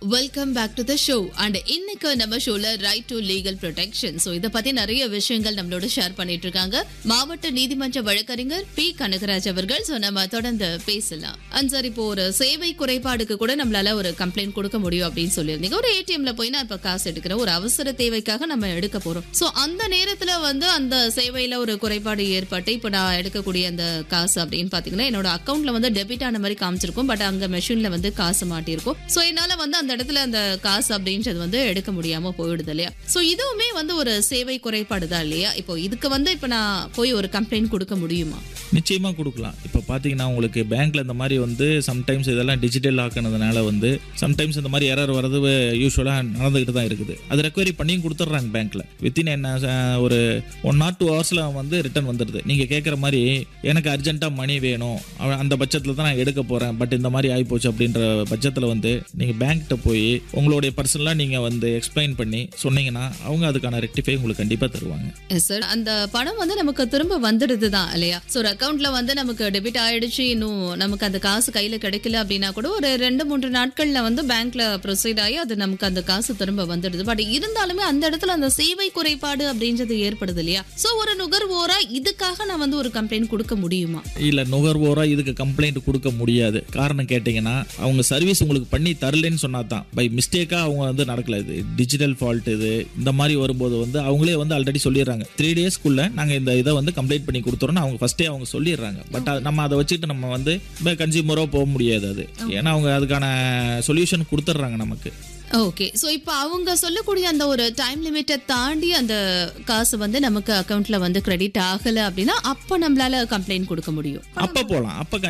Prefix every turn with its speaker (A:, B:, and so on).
A: welcome back to the show and இன்னைக்கு நம்ம ஷோல right to legal protection so இதை பத்தி நிறைய விஷயங்கள் நம்மளோட ஷேர் பண்ணிட்டு இருக்காங்க மாவட்ட நீதிமன்ற வழக்கறிஞர் பி கனகராஜ் அவர்கள் ஸோ நம்ம தொடர்ந்து பேசலாம் அண்ட் சார் இப்போ ஒரு சேவை குறைபாடுக்கு கூட நம்மளால ஒரு கம்ப்ளைண்ட் கொடுக்க முடியும் அப்படின்னு சொல்லியிருந்தீங்க ஒரு ஏடிஎம்ல போய் நான் இப்போ காசு எடுக்கிறேன் ஒரு அவசர தேவைக்காக நம்ம எடுக்க போறோம் ஸோ அந்த நேரத்துல வந்து அந்த சேவையில ஒரு குறைபாடு ஏற்பட்டு இப்போ நான் எடுக்கக்கூடிய அந்த காசு அப்படின்னு பாத்தீங்கன்னா என்னோட அக்கௌண்ட்ல வந்து டெபிட் ஆன மாதிரி காமிச்சிருக்கும் பட் அங்க மெஷின்ல வந்து காசு மாட்டியிருக்கும் ஸோ என்னால வந்து அந்த இடத்துல அந்த காசு அப்படின்றது வந்து எடுக்க முடியாம போயிடுது இல்லையா ஸோ இதுவுமே வந்து ஒரு சேவை குறைபாடு தான் இல்லையா இப்போ இதுக்கு வந்து இப்போ நான் போய் ஒரு கம்ப்ளைண்ட் கொடுக்க முடியுமா
B: நிச்சயமாக கொடுக்கலாம் இப்போ பார்த்தீங்கன்னா உங்களுக்கு பேங்க்கில் இந்த மாதிரி வந்து சம்டைம்ஸ் இதெல்லாம் டிஜிட்டல் ஆக்கினதுனால வந்து சம்டைம்ஸ் இந்த மாதிரி எரர் வர்றது யூஸ்வலாக நடந்துக்கிட்டு தான் இருக்குது அது ரெக்வரி பண்ணியும் கொடுத்துட்றாங்க பேங்க்கில் வித்தின் என்ன அஹ், ஒரு ஒன் ஆர் டூ ஹவர்ஸில் வந்து ரிட்டர்ன் வந்துடுது நீங்கள் கேட்குற மாதிரி எனக்கு அர்ஜென்ட்டாக மணி வேணும் அவ- அந்த பட்சத்தில் தான் நான் எடுக்க போகிறேன் பட் இந்த மாதிரி ஆகிப்போச்சு அப்படின்ற பட்சத்தில் வந்து நீங்கள் பேங்க்கிட்ட போய் உங்களுடைய பர்சனலாக நீங்கள் வந்து எக்ஸ்பிளைன் பண்ணி சொன்னீங்கன்னா அவங்க அதுக்கான ரெக்டிஃபை உங்களுக்கு கண்டிப்பாக தருவாங்க
A: எஸ் சார் அந்த பணம் வந்து நமக்கு திரும்ப வந்துடுது தான் இல்லையா ஸோ ஒரு அக்கௌண்ட்ல வந்து நமக்கு டெபிட் ஆயிடுச்சு இன்னும் நமக்கு அந்த காசு கையில கிடைக்கல அப்படின்னா கூட ஒரு ரெண்டு மூன்று நாட்கள்ல வந்து பேங்க்ல ப்ரொசீட் ஆகி அது நமக்கு அந்த காசு திரும்ப வந்துடுது பட் இருந்தாலுமே அந்த இடத்துல அந்த சேவை குறைபாடு அப்படின்றது ஏற்படுது இல்லையா ஸோ ஒரு நுகர்வோரா இதுக்காக நான் வந்து ஒரு கம்ப்ளைண்ட் கொடுக்க முடியுமா
B: இல்லை நுகர்வோராக இதுக்கு கம்ப்ளைண்ட் கொடுக்க முடியாது காரணம் கேட்டிங்கன்னா அவங்க சர்வீஸ் உங்களுக்கு பண்ணி தரலன்னு சொன்னா தான் பை மிஸ்டேக்காக அவங்க வந்து நடக்கல இது டிஜிட்டல் ஃபால்ட் இது இந்த மாதிரி வரும்போது வந்து அவங்களே வந்து ஆல்ரெடி சொல்லிடுறாங்க த்ரீ டேஸ்க்குள்ள நாங்கள் இந்த இதை வந்து கம்ப்ளைண்ட் பண்ணி கொடுத்துறோம்னு அவங்க ஃபஸ்ட்டே அவங்க சொல்லிடுறாங்க பட் நம்ம அதை வச்சுட்டு நம்ம வந்து கன்சியூமரோ போக முடியாது அது ஏன்னா அவங்க அதுக்கான சொல்யூஷன் கொடுத்துட்றாங்க நமக்கு
A: ஓகே ஸோ இப்போ அவங்க சொல்லக்கூடிய அந்த ஒரு டைம் லிமிட்டை தாண்டி அந்த காசு வந்து நமக்கு அக்கௌண்ட்ல வந்து கிரெடிட் ஆகல அப்படின்னா அப்போ நம்மளால கம்ப்ளைண்ட் கொடுக்க முடியும்
B: அப்போ போகலாம் அப்போ